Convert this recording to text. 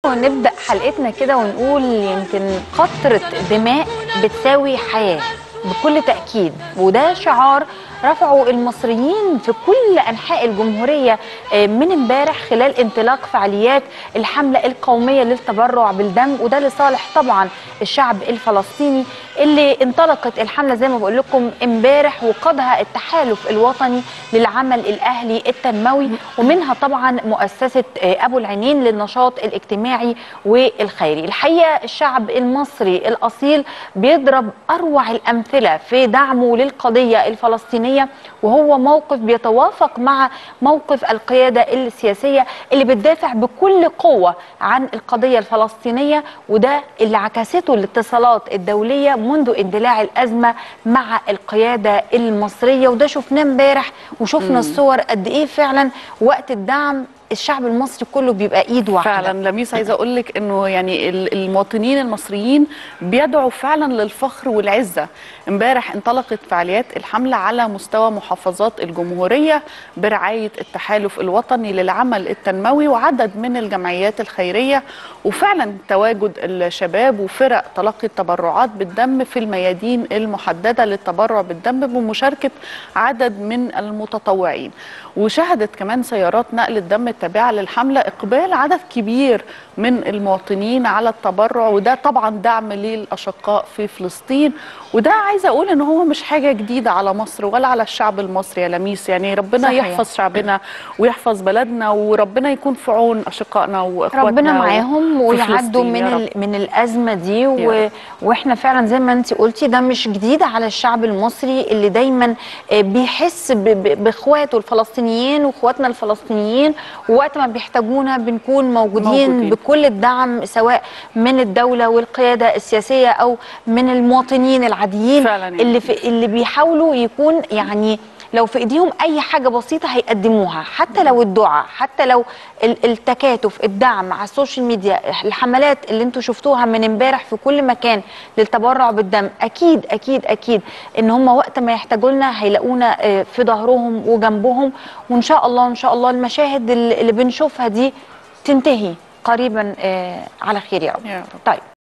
ونبدا حلقتنا كده ونقول يمكن قطره دماء بتساوي حياه بكل تاكيد وده شعار رفعوا المصريين في كل انحاء الجمهوريه من امبارح خلال انطلاق فعاليات الحمله القوميه للتبرع بالدم وده لصالح طبعا الشعب الفلسطيني اللي انطلقت الحمله زي ما بقول لكم امبارح وقادها التحالف الوطني للعمل الاهلي التنموي ومنها طبعا مؤسسه ابو العينين للنشاط الاجتماعي والخيري الحقيقه الشعب المصري الاصيل بيضرب اروع الامثله في دعمه للقضيه الفلسطينيه وهو موقف بيتوافق مع موقف القياده السياسيه اللي بتدافع بكل قوه عن القضيه الفلسطينيه وده اللي عكسته الاتصالات الدوليه منذ اندلاع الازمه مع القياده المصريه وده شفناه امبارح وشفنا الصور قد ايه فعلا وقت الدعم الشعب المصري كله بيبقى ايد واحده فعلا لميس عايزه اقول لك انه يعني المواطنين المصريين بيدعوا فعلا للفخر والعزه امبارح انطلقت فعاليات الحمله على مستوى محافظات الجمهوريه برعايه التحالف الوطني للعمل التنموي وعدد من الجمعيات الخيريه وفعلا تواجد الشباب وفرق تلقي التبرعات بالدم في الميادين المحدده للتبرع بالدم بمشاركه عدد من المتطوعين وشهدت كمان سيارات نقل الدم التابعه للحمله اقبال عدد كبير من المواطنين على التبرع وده طبعا دعم للاشقاء في فلسطين وده عايزه اقول ان هو مش حاجه جديده على مصر ولا على الشعب المصري يا لميس يعني ربنا صحيح. يحفظ شعبنا ويحفظ بلدنا وربنا يكون في عون اشقائنا واخواتنا ربنا معاهم في ويعدوا فلسطين من يا رب. ال... من الازمه دي و... يا واحنا فعلا زي ما انت قلتي ده مش جديد على الشعب المصري اللي دايما آه، بيحس ب... ب... باخواته الفلسطينيين واخواتنا الفلسطينيين ووقت ما بيحتاجونا بنكون موجودين, موجودين. بكل الدعم سواء من الدوله والقياده السياسيه او من المواطنين العاديين فعلا يعني. اللي في... اللي بيحاولوا يكون يعني لو في ايديهم اي حاجه بسيطه هيقدموها حتى لو الدعاء حتى لو ال- التكاتف الدعم على السوشيال ميديا الحملات اللي انتوا شفتوها من امبارح في كل مكان للتبرع بالدم اكيد اكيد اكيد ان هم وقت ما يحتاجوا لنا هيلاقونا آه، في ظهرهم وجنبهم وان شاء الله ان شاء الله المشاهد اللي اللي بنشوفها دي تنتهي قريبا آه، على خير يا رب يا رب. طيب